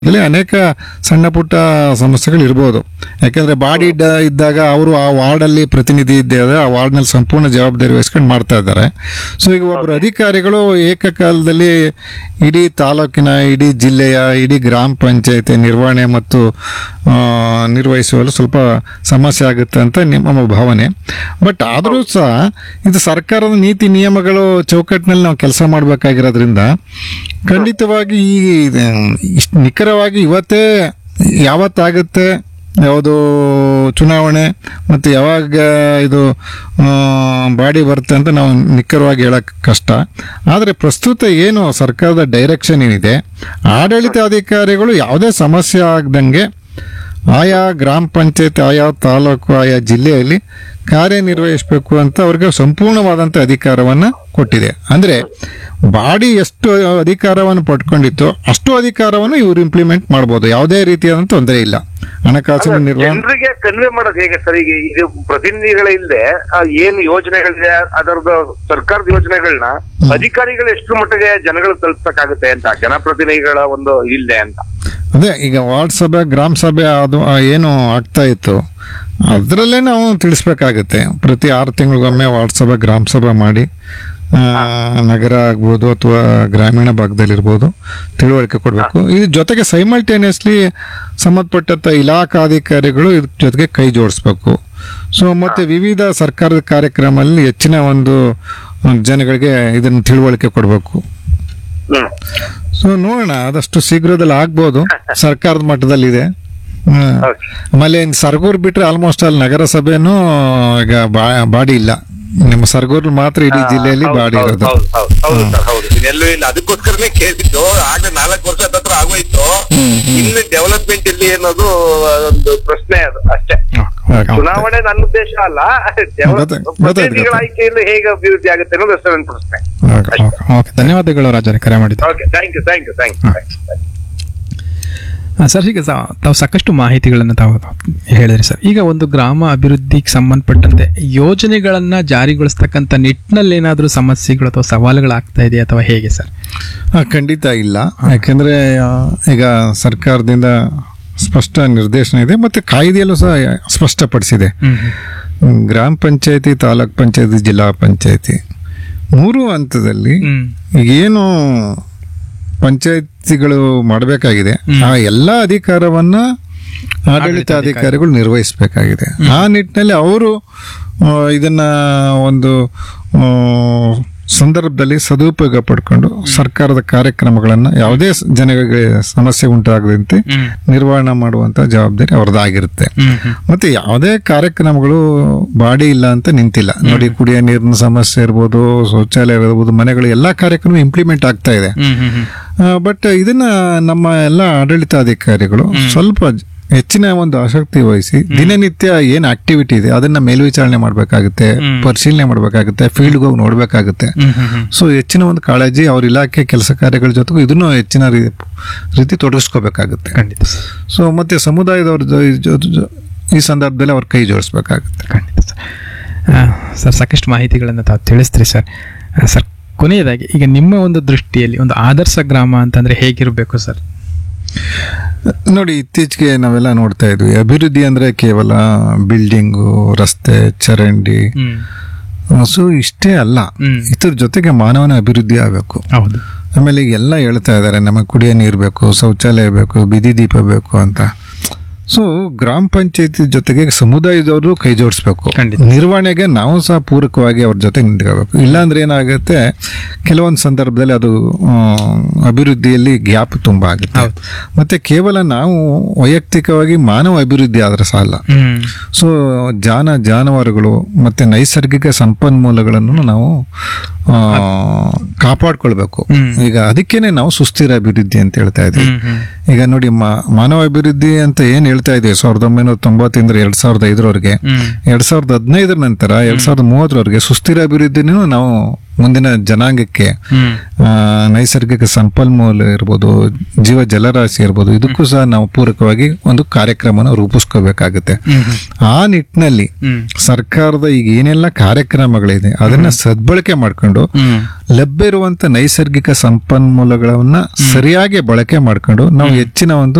ಇಲ್ಲಿ ಅನೇಕ ಸಣ್ಣ ಪುಟ್ಟ ಸಮಸ್ಯೆಗಳು ಇರ್ಬೋದು ಯಾಕಂದ್ರೆ ಬಾಡಿ ಇದ್ದ ಇದ್ದಾಗ ಅವರು ಆ ವಾರ್ಡಲ್ಲಿ ಪ್ರತಿನಿಧಿ ಇದ್ದಾರೆ ಆ ವಾರ್ಡ್ನಲ್ಲಿ ಸಂಪೂರ್ಣ ಜವಾಬ್ದಾರಿ ವಹಿಸ್ಕೊಂಡು ಮಾಡ್ತಾ ಇದ್ದಾರೆ ಸೊ ಈಗ ಒಬ್ಬರು ಅಧಿಕಾರಿಗಳು ಏಕಕಾಲದಲ್ಲಿ ಇಡೀ ತಾಲೂಕಿನ ಇಡೀ ಜಿಲ್ಲೆಯ ಇಡೀ ಗ್ರಾಮ ಪಂಚಾಯತಿ ನಿರ್ವಹಣೆ ಮತ್ತು ಆ, ನಿರ್ವಹಿಸುವಲ್ಲಿ ಸ್ವಲ್ಪ ಸಮಸ್ಯೆ ಆಗುತ್ತೆ ಅಂತ ನಿಮ್ಮ ಭಾವನೆ ಬಟ್ ಆದರೂ ಸಹ ಇದು ಸರ್ಕಾರದ ನೀತಿ ನಿಯಮಗಳು ಚೌಕಟ್ಟಿನಲ್ಲಿ ನಾವು ಕೆಲಸ ಮಾಡಬೇಕಾಗಿರೋದ್ರಿಂದ ಖಂಡಿತವಾಗಿ ಈ ಇಷ್ಟು ನಿಖರವಾಗಿ ಇವತ್ತೇ ಯಾವತ್ತಾಗುತ್ತೆ ಯಾವುದು ಚುನಾವಣೆ ಮತ್ತು ಯಾವಾಗ ಇದು ಆ, ಬಾಡಿ ಬರುತ್ತೆ ಅಂತ ನಾವು ನಿಖರವಾಗಿ ಹೇಳಕ್ ಕಷ್ಟ ಆದರೆ ಪ್ರಸ್ತುತ ಏನು ಸರ್ಕಾರದ ಡೈರೆಕ್ಷನ್ ಏನಿದೆ ಆಡಳಿತಾಧಿಕಾರಿಗಳು ಯಾವುದೇ ಸಮಸ್ಯೆ ಆಗದಂಗೆ ಆಯಾ ಗ್ರಾಮ ಪಂಚಾಯತ್ ಆಯಾ ತಾಲೂಕು ಆಯಾ ಜಿಲ್ಲೆಯಲ್ಲಿ ಕಾರ್ಯನಿರ್ವಹಿಸಬೇಕು ಅಂತ ಅವ್ರಿಗೆ ಸಂಪೂರ್ಣವಾದಂಥ ಅಧಿಕಾರವನ್ನು ಕೊಟ್ಟಿದೆ ಅಂದರೆ ಬಾಡಿ ಎಷ್ಟು ಅಧಿಕಾರವನ್ನು ಪಡ್ಕೊಂಡಿತ್ತು ಅಷ್ಟು ಅಧಿಕಾರವನ್ನು ಇವರು ಇಂಪ್ಲಿಮೆಂಟ್ ಮಾಡ್ಬೋದು ಯಾವುದೇ ರೀತಿಯಾದಂಥ ತೊಂದರೆ ಇಲ್ಲ ಹಣಕಾಸಿನ ನಿರ್ವಹಣೆ ಜನರಿಗೆ ಕನ್ವೆ ಮಾಡೋದು ಹೇಗೆ ಸರ್ ಈಗ ಇದು ಪ್ರತಿನಿಧಿಗಳ ಇಲ್ಲದೆ ಏನು ಯೋಜನೆಗಳಿದೆ ಅದರದ ಸರ್ಕಾರದ ಯೋಜನೆಗಳನ್ನ ಅಧಿಕಾರಿಗಳು ಎಷ್ಟು ಮಟ್ಟಿಗೆ ಜನಗಳು ತಲುಪಕ್ಕಾಗುತ್ತೆ ಅಂತ ಜನಪ್ರತಿನಿಧಿಗಳ ಒಂದು ಇಲ್ಲದೆ ಅಂತ ಅದೇ ಈಗ ವಾರ್ಡ್ ಸಭೆ ಗ್ರಾಮ ಸಭೆ ಅದು ಆ, ಏನು ಆಗ್ತಾ ಇತ್ತು ಅದರಲ್ಲೇ ನಾವು ತಿಳಿಸ್ಬೇಕಾಗುತ್ತೆ ಪ್ರತಿ ಆರು ತಿಂಗಳಿಗೊಮ್ಮೆ ವಾರ್ಡ್ ಸಭೆ ಗ್ರಾಮ ಸಭೆ ಮಾಡಿ ಆ, ನಗರ ಆಗ್ಬೋದು ಅಥವಾ ಗ್ರಾಮೀಣ ಭಾಗದಲ್ಲಿರ್ಬೋದು ತಿಳುವಳಿಕೆ ಕೊಡಬೇಕು ಇದ್ರ ಜೊತೆಗೆ ಸೈಮಲ್ಟೇನಿಯಸ್ಲಿ ಸಂಬಂಧಪಟ್ಟಂತ ಇಲಾಖಾಧಿಕಾರಿಗಳು ಇದ್ರ ಜೊತೆಗೆ ಕೈ ಜೋಡಿಸ್ಬೇಕು ಸೊ ಮತ್ತೆ ವಿವಿಧ ಸರ್ಕಾರದ ಕಾರ್ಯಕ್ರಮದಲ್ಲಿ ಹೆಚ್ಚಿನ ಒಂದು ಜನಗಳಿಗೆ ಇದನ್ನು ತಿಳುವಳಿಕೆ ಕೊಡಬೇಕು ಹ್ಮ್ ಸೊ ನೋಡೋಣ ಆದಷ್ಟು ಶೀಘ್ರದಲ್ಲಿ ಆಗ್ಬೋದು ಸರ್ಕಾರದ ಮಟ್ಟದಲ್ಲಿದೆ ಹ್ಮ್. Okay. ಆಮೇಲೆ ಇನ್ ಸರ್ಗೂರ್ ಬಿಟ್ರೆ ಆಲ್ಮೋಸ್ಟ್ ಅಲ್ಲಿ ನಗರಸಭೆನೂ ಈಗ ಬಾ- ಬಾಡಿ ಇಲ್ಲ ನಿಮ್ಮ ಸರ್ಗೂರ್ ಮಾತ್ರ ಇಡೀ ಜಿಲ್ಲೆಯಲ್ಲಿ ಹೌದು, ಬಾಡಿ ಹೌದು, ಇರೋದು ಹೌದು, ಹೌದು, ಹೌದು ಸರ್, ಹೌದು ಇದೆಲ್ಲೂ ಇಲ್ಲ ಅದಕ್ಕೋಸ್ಕರನೇ ಕೇಳಿದ್ದು ಆಗ ನಾಲ್ಕು ವರ್ಷ ಹತ್ರ ಆಗೋಯ್ತು ಇನ್ನು ಡೆವಲಪ್ಮೆಂಟ್ ಇಲ್ಲಿ ಅನ್ನೋದು ಒಂದು ಪ್ರಶ್ನೆ ಅದು ಅಷ್ಟೇ ಚುನಾವಣೆ ನನ್ನ ಉದ್ದೇಶ ಅಲ್ಲ ಡೆವಲಪ್- ಗೊತ್ತಾಯ್ತು, ಗೊತ್ತಾಯ್ತು, ಪ್ರತಿನಿಧಿಗಳ ಗೊತ್ತಾಯ್ತು. ಆಯ್ಕೆಯಲ್ಲಿ ಹೇಗೆ ಅಭಿವೃದ್ಧಿ ಆಗುತ್ತೆ ಅನ್ನೋದು ಅಷ್ಟೇ ನನ್ನ ಪ್ರಶ್ನೆ ಓಕೆ, ಓಕೆ. ಓಕೆ ಧನ್ಯವಾದಗಳು ರಾಜರೇ ಕರೆ ಮಾಡಿದ್ದು okay thank you thank you thank you thank you ಆ, ಸರ್ ಈಗ ಸಾ- ತಾವು ಸಾಕಷ್ಟು ಮಾಹಿತಿಗಳನ್ನು ತಾವು ಹೇಳಿದ್ರಿ ಸರ್ ಈಗ ಒಂದು ಗ್ರಾಮ ಅಭಿವೃದ್ಧಿಗೆ ಸಂಬಂಧಪಟ್ಟಂತೆ ಯೋಜನೆಗಳನ್ನ ಜಾರಿಗೊಳಿಸ್ತಕ್ಕಂಥ ನಿಟ್ಟಿನಲ್ಲಿ ಏನಾದರೂ ಸಮಸ್ಯೆಗಳು ಅಥವಾ ಸವಾಲುಗಳಾಗ್ತಾ ಇದೆಯಾ ಅಥವಾ ಹೇಗೆ ಸರ್ ಆ, ಖಂಡಿತ ಇಲ್ಲ ಯಾಕೆಂದ್ರೆ ಆ, ಈಗ ಸರ್ಕಾರದಿಂದ ಸ್ಪಷ್ಟ ನಿರ್ದೇಶನ ಇದೆ ಮತ್ತೆ ಕಾಯ್ದೆಯಲ್ಲೂ ಸಹ ಸ್ಪಷ್ಟಪಡಿಸಿದೆ ಹ್ಮ್, ಗ್ರಾಮ ಪಂಚಾಯತಿ ತಾಲೂಕ್ ಪಂಚಾಯತಿ ಜಿಲ್ಲಾ ಪಂಚಾಯತಿ ಮೂರು ಹಂತದಲ್ಲಿ ಹ್ಮ್. ಏನು ಪಂಚಾಯತಿಗಳು ಮಾಡಬೇಕಾಗಿದೆ ಹ್ಮ್. ಆ ಎಲ್ಲ ಅಧಿಕಾರವನ್ನ ಆಡಳಿತಾಧಿಕಾರಿಗಳು ನಿರ್ವಹಿಸಬೇಕಾಗಿದೆ ಆ ನಿಟ್ಟಿನಲ್ಲಿ ಅವರು ಆ, ಇದನ್ನ ಒಂದು ಆ, ಸಂದರ್ಭದಲ್ಲಿ ಸದುಪಯೋಗ ಪಡ್ಕೊಂಡು ಸರ್ಕಾರದ ಕಾರ್ಯಕ್ರಮಗಳನ್ನ ಯಾವುದೇ ಸ- ಜನಗಳಿಗೆ ಸಮಸ್ಯೆ ಉಂಟಾಗದಂತೆ ಹ್ಮ್. ನಿರ್ವಹಣೆ ಮಾಡುವಂತ ಜವಾಬ್ದಾರಿ ಅವ್ರದ್ದಾಗಿರುತ್ತೆ ಹ್ಮ್, ಹ್ಮ್. ಮತ್ತೆ ಯಾವುದೇ ಕಾರ್ಯಕ್ರಮಗಳು ಬಾಡಿ ಇಲ್ಲ ಅಂತ ನಿಂತಿಲ್ಲ ನೋಡಿ ಕುಡಿಯೋ ನೀರಿನ ಸಮಸ್ಯೆ ಇರ್ಬೋದು ಶೌಚಾಲಯ ಇರ್ಬೋದು ಮನೆಗಳು ಎಲ್ಲಾ ಕಾರ್ಯಕ್ರಮ ಇಂಪ್ಲಿಮೆಂಟ್ ಆಗ್ತಾ ಇದೆ ಹ್ಮ್, ಹ್ಮ್, ಹ್ಮ್. ಬಟ್ ಇದನ್ನ ನಮ್ಮ ಎಲ್ಲ ಆಡಳಿತಾಧಿಕಾರಿಗಳು ಸ್ವಲ್ಪ ಜ- ಹೆಚ್ಚಿನ ಒಂದು ಆಸಕ್ತಿ ವಹಿಸಿ ದಿನನಿತ್ಯ ಏನ್ ಆಕ್ಟಿವಿಟಿ ಇದೆ ಅದನ್ನ ಮೇಲ್ವಿಚಾರಣೆ ಮಾಡಬೇಕಾಗುತ್ತೆ ಹ್ಮ್. ಪರಿಶೀಲನೆ ಮಾಡಬೇಕಾಗುತ್ತೆ ಫೀಲ್ಡ್ಗೆ ಹೋಗಿ ನೋಡ್ಬೇಕಾಗುತ್ತೆ ಹ್ಮ್, ಹ್ಮ್, ಹ್ಮ್. ಸೊ ಹೆಚ್ಚಿನ ಒಂದು ಕಾಳಜಿ ಅವ್ರ ಇಲಾಖೆ ಕೆಲಸ ಕಾರ್ಯಗಳ ಜೊತೆಗೂ ಇದನ್ನು ಹೆಚ್ಚಿನ ರೀ- ರೀತಿ ತೊಡಗಿಸ್ಕೋಬೇಕಾಗುತ್ತೆ ಖಂಡಿತ ಸರ್ ಸೊ ಮತ್ತೆ ಸಮುದಾಯದವ್ರ ಜೊ- ಜೊ- ಜೊ- ಈ ಸಂದರ್ಭದಲ್ಲಿ ಅವ್ರ ಕೈ ಜೋಡಿಸ್ಬೇಕಾಗುತ್ತೆ ಖಂಡಿತ ಸರ್ ಆ, ಸರ್ ಸಾಕಷ್ಟು ಮಾಹಿತಿಗಳನ್ನು ತಾವು ತಿಳಿಸ್ತೀರಿ ಸರ್ ಆ, ಸರ್ ಕೊನೆಯದಾಗಿ ಈಗ ನಿಮ್ಮ ಒಂದು ದೃಷ್ಟಿಯಲ್ಲಿ ಒಂದು ಆದರ್ಶ ಗ್ರಾಮ ಅಂತಂದ್ರೆ ಹೇಗಿರಬೇಕು ಸರ್ ನೋಡಿ ಇತ್ತೀಚೆಗೆ ನಾವೆಲ್ಲ ನೋಡ್ತಾ ಇದ್ವಿ ಅಭಿವೃದ್ಧಿ ಅಂದ್ರೆ ಕೇವಲ ಬಿಲ್ಡಿಂಗು ರಸ್ತೆ ಚರಂಡಿ ಹ್ಮ್ ಸೊ ಇಷ್ಟೇ ಅಲ್ಲ ಹ್ಮ್. ಇದ್ರ ಜೊತೆಗೆ ಮಾನವನ ಅಭಿವೃದ್ಧಿ ಆಗಬೇಕು ಹೌದು ಆಮೇಲೆ ಈಗ ಎಲ್ಲ ಹೇಳ್ತಾ ಇದ್ದಾರೆ ನಮಗೆ ಕುಡಿಯೋ ನೀರು ಬೇಕು ಶೌಚಾಲಯ ಬೇಕು ಬೀದಿ ದೀಪ ಬೇಕು ಅಂತ ಸೊ ಗ್ರಾಮ ಪಂಚಾಯತಿ ಜೊತೆಗೆ ಸಮುದಾಯದವರು ಕೈ ಜೋಡಿಸ್ಬೇಕು ಖಂಡಿತ. ನಿರ್ವಹಣೆಗೆ ನಾವು ಸಹ ಪೂರಕವಾಗಿ ಅವ್ರ ಜೊತೆ ನಿಂತ್ಕೋಬೇಕು ಇಲ್ಲಾಂದ್ರೆ ಏನಾಗುತ್ತೆ ಕೆಲವೊಂದು ಸಂದರ್ಭದಲ್ಲಿ ಅದು ಆ, ಅಭಿವೃದ್ಧಿಯಲ್ಲಿ ಗ್ಯಾಪ್ ತುಂಬಾ ಆಗುತ್ತೆ ಹೌದು. ಮತ್ತೆ ಕೇವಲ ನಾವು ವೈಯಕ್ತಿಕವಾಗಿ ಮಾನವ ಅಭಿವೃದ್ಧಿ ಆದ್ರೆ ಸಾಲ ಹ್ಮ್ ಸೊ ಜಾನ ಜಾನುವಾರುಗಳು ಮತ್ತೆ ನೈಸರ್ಗಿಕ ಸಂಪನ್ಮೂಲಗಳನ್ನು ನಾವು ಆ, ಕಾಪಾಡ್ಕೊಳ್ಬೇಕು ಹ್ಮ್. ಈಗ ಅದಕ್ಕೇನೆ ನಾವು ಸುಸ್ಥಿರ ಅಭಿವೃದ್ಧಿ ಅಂತ ಹೇಳ್ತಾ ಇದ್ವಿ ಹ್ಮ್ ಹ್ಮ್ ಈಗ ನೋಡಿ ಮಾ- ಮಾನವ ಅಭಿವೃದ್ಧಿ ಅಂತ ಏನ್ ಹೇಳ್ತಾ ಹೇಳ್ತಾ ಇದೀವಿ ಸಾವಿರದ ಒಂಬೈನೂರ ತೊಂಬತ್ತಿಂದ ಎರಡ್ ಸಾವಿರದ ಐದರವರೆಗೆ ಹ್ಮ್ ಎರಡ್ ಸಾವಿರದ ಹದಿನೈದರ ನಂತರ ಎರಡ್ ಸಾವಿರದ ಮೂವತ್ತರವರೆಗೆ ಸುಸ್ಥಿರ ಅಭಿವೃದ್ಧಿನೂ ನಾವು ಮುಂದಿನ ಜನಾಂಗಕ್ಕೆ ಹ್ಮ್ ಆ, ನೈಸರ್ಗಿಕ ಸಂಪನ್ಮೂಲ ಇರ್ಬೋದು ಜೀವ ಜಲರಾಶಿ ಇರ್ಬೋದು ಇದಕ್ಕೂ ಸಹ ನಾವು ಪೂರಕವಾಗಿ ಒಂದು ಕಾರ್ಯಕ್ರಮನ ರೂಪಿಸ್ಕೋಬೇಕಾಗುತ್ತೆ ಹ್ಮ್ ಹ್ಮ್ ಆ ನಿಟ್ಟಿನಲ್ಲಿ ಹ್ಮ್ ಸರ್ಕಾರದ ಈಗ ಏನೆಲ್ಲ ಕಾರ್ಯಕ್ರಮಗಳಿದೆ ಅದನ್ನ ಸದ್ಬಳಕೆ ಮಾಡ್ಕೊಂಡು ಹ್ಮ್ ಲಭ್ಯ ಇರುವಂತ ನೈಸರ್ಗಿಕ ಸಂಪನ್ಮೂಲಗಳನ್ನ ಸರಿಯಾಗಿ ಬಳಕೆ ಮಾಡ್ಕೊಂಡು ನಾವು ಹೆಚ್ಚಿನ ಒಂದು